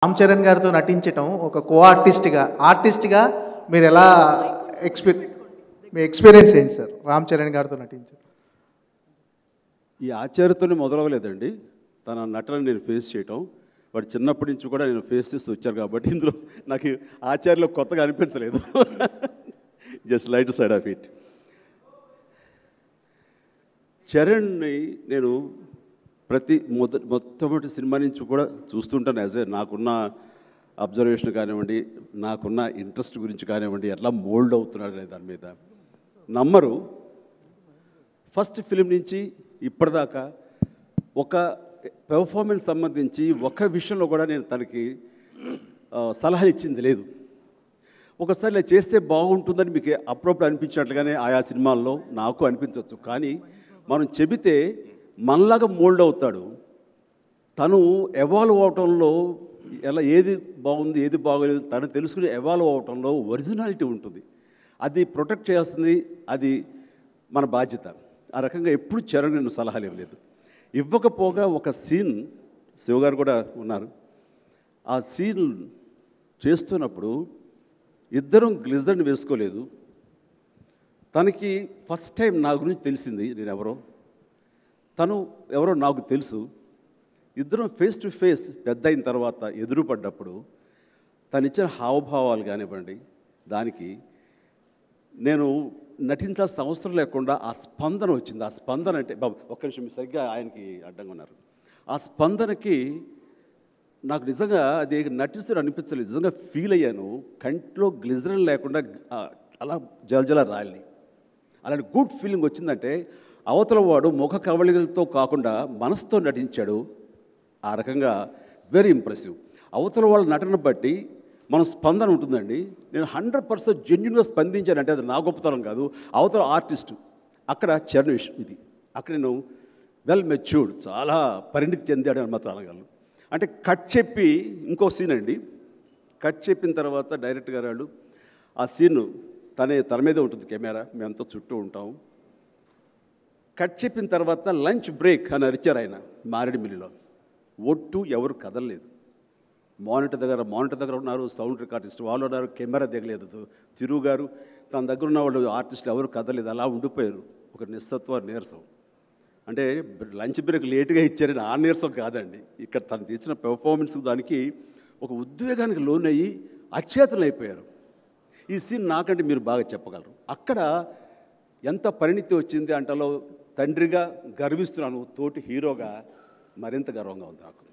రామ్ చరణ్ గారితో నటించటం ఒక కో ఆర్టిస్ట్గా ఆర్టిస్ట్గా మీరు ఎలా ఎక్స్పీ మీ ఎక్స్పీరియన్స్ ఏంటి సార్ రామ్ చరణ్ గారితో నటించడం ఈ ఆచార్యతోనే మొదలవ్వలేదండి తన నటనని నేను ఫేస్ చేయటం వాడు చిన్నప్పటి నుంచి కూడా నేను ఫేస్ చేస్తూ వచ్చాను కాబట్టి ఇందులో నాకు ఆచార్యలో కొత్తగా అనిపించలేదు just light side of it చరణ్ని నేను ప్రతి మొద మొట్టమొదటి సినిమా నుంచి కూడా చూస్తుంటాను యాజ్ ఏ నాకున్న అబ్జర్వేషన్ కానివ్వండి నాకున్న ఇంట్రెస్ట్ గురించి కానివ్వండి ఎట్లా మోల్డ్ అవుతున్నాడు అనే దాని మీద నమ్మరు ఫస్ట్ ఫిలిం నుంచి ఇప్పటిదాకా ఒక పెర్ఫార్మెన్స్ సంబంధించి ఒక విషయంలో కూడా నేను తనకి ఆ, సలహాలు ఇచ్చింది లేదు ఒకసారి ఇలా చేస్తే బాగుంటుందని మీకు అప్పుడప్పుడు అనిపించినట్లుగానే ఆయా సినిమాల్లో నాకు అనిపించవచ్చు కానీ మనం చెబితే మనలాగా మోల్డ్ అవుతాడు తను ఎవాల్వ్ అవటంలో ఎలా ఏది బాగుంది ఏది బాగోలేదు తను తెలుసుకుని ఎవాల్వ్ అవటంలో ఒరిజినాలిటీ ఉంటుంది అది ప్రొటెక్ట్ చేస్తుంది అది మన బాధ్యత ఆ రకంగా ఎప్పుడు చరణ్ నేను సలహాలు ఇవ్వలేదు ఇవ్వకపోగా ఒక సీన్ శివగారు కూడా ఉన్నారు ఆ సీన్ చేస్తున్నప్పుడు ఇద్దరం గ్లిజర్ని వేసుకోలేదు తనకి ఫస్ట్ టైం నా గురించి తెలిసింది నేను ఎవరో తను ఎవరో నాకు తెలుసు ఇద్దరం ఫేస్ టు ఫేస్ పెద్ద అయిన తర్వాత ఎదురుపడ్డప్పుడు తను ఇచ్చిన హావభావాలు కానివ్వండి దానికి నేను నటించాల్సిన అవసరం లేకుండా ఆ స్పందన వచ్చింది ఆ స్పందన అంటే బాబు ఒక్క నిమిషం మీరు సరిగ్గా ఆయనకి అడ్డంగా ఉన్నారు ఆ స్పందనకి నాకు నిజంగా అది నటిస్తూ అనిపించలేదు నిజంగా ఫీల్ అయ్యాను కంట్లో గ్లిజరన్ లేకుండా ఆ, అలా జలజల రాలి అలాంటి గుడ్ ఫీలింగ్ వచ్చిందంటే అవతల వాడు ముఖ కవళికలతో కాకుండా మనసుతో నటించాడు ఆ రకంగా వెరీ ఇంప్రెసివ్ అవతల వాళ్ళ నటన బట్టి మన స్పందన ఉంటుందండి నేను హండ్రెడ్ పర్సెంట్ జెన్యున్గా స్పందించానంటే అది నా గొప్పతనం కాదు అవతల ఆర్టిస్టు అక్కడ చరణ్ విషయం ఇది అక్కడ నేను వెల్ మెచ్యూర్డ్ చాలా పరిణితి చెందాడు అని మాత్రం అనగలను అంటే కట్ చెప్పి ఇంకో సీన్ అండి కట్ చెప్పిన తర్వాత డైరెక్ట్ గారు వాళ్ళు ఆ సీన్ తనే తన మీద ఉంటుంది కెమెరా మేమంతా చుట్టూ ఉంటాం కట్ చెప్పిన తర్వాత లంచ్ బ్రేక్ అని అరిచారు ఆయన మారేడుమిల్లిలో ఒట్టు ఎవరు కదలలేదు మానిటర్ దగ్గర మానిటర్ దగ్గర ఉన్నారు సౌండ్ రికార్డిస్ట్ వాళ్ళు ఉన్నారు కెమెరా దిగలేదు తిరుగు గారు తన దగ్గర ఉన్న వాళ్ళు ఆర్టిస్టులు ఎవరు కదలేదు అలా ఉండిపోయారు ఒక నిస్సత్వ నీరసం అంటే లంచ్ బ్రేక్ లేట్గా ఇచ్చారని ఆ నీరసం కాదండి ఇక్కడ తను చేసిన పెర్ఫార్మెన్స్ దానికి ఒక ఉద్వేగానికి లోనయ్యి అచేతనలు అయిపోయారు ఈ సీన్ నాకంటే మీరు బాగా చెప్పగలరు అక్కడ ఎంత పరిణితి వచ్చింది అంటలో తండ్రిగా గర్విస్తున్నాను తోటి హీరోగా మరింత గర్వంగా ఉంది నాకు